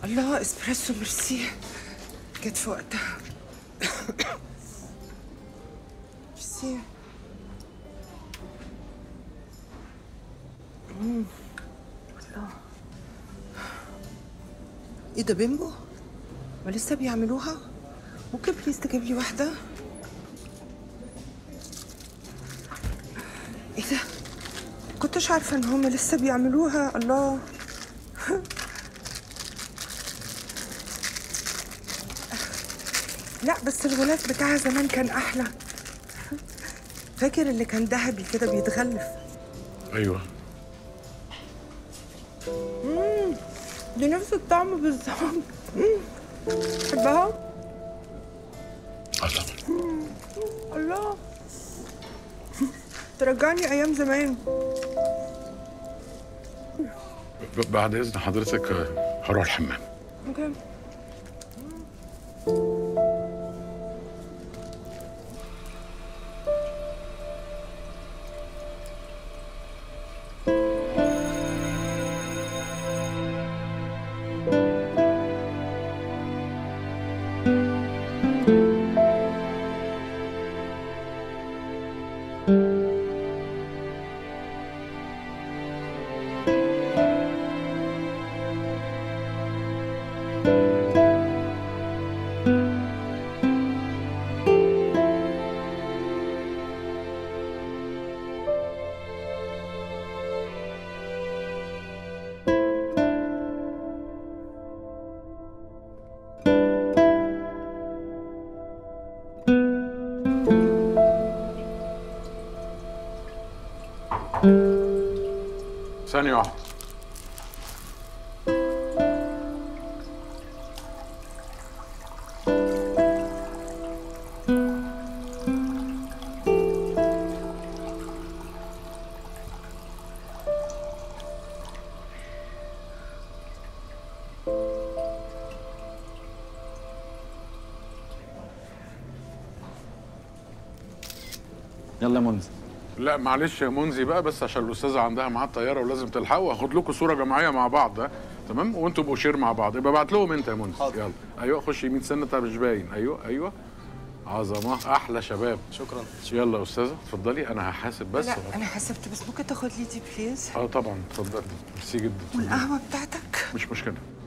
الله اسبريسو ميرسي جت في وقتها ميرسي مم. الله ايه ده بيمبو؟ ما لسه بيعملوها؟ ممكن بليز تجيب لي واحدة؟ ايه ده؟ كنتش عارفة ان هم لسه بيعملوها الله لا بس الغلاف بتاعها زمان كان احلى فاكر اللي كان ذهبي كده بيتغلف ايوه دي نفس الطعم بالظبط مم. تحبها؟ اه طبعا الله ترجعني ايام زمان ب- بعد اذن حضرتك آه، هروح الحمام اوكي ثانية واحدة يلا يا منذ لا معلش يا منزي بقى بس عشان الاستاذه عندها معاد طياره ولازم تلحقوا هاخد لكم صوره جماعيه مع بعض ها تمام وانتوا ابقوا شير مع بعض يبقى ابعت لهم انت يا منزي حاضر. يلا ايوه خش يمين سنه انت مش باين ايوه ايوه عظمه احلى شباب شكرا يلا يا استاذه اتفضلي انا هحاسب بس لا انا حسبت بس ممكن تاخد لي دي بليز اه طبعا اتفضلي ميرسي جدا والقهوه بتاعتك مش مشكله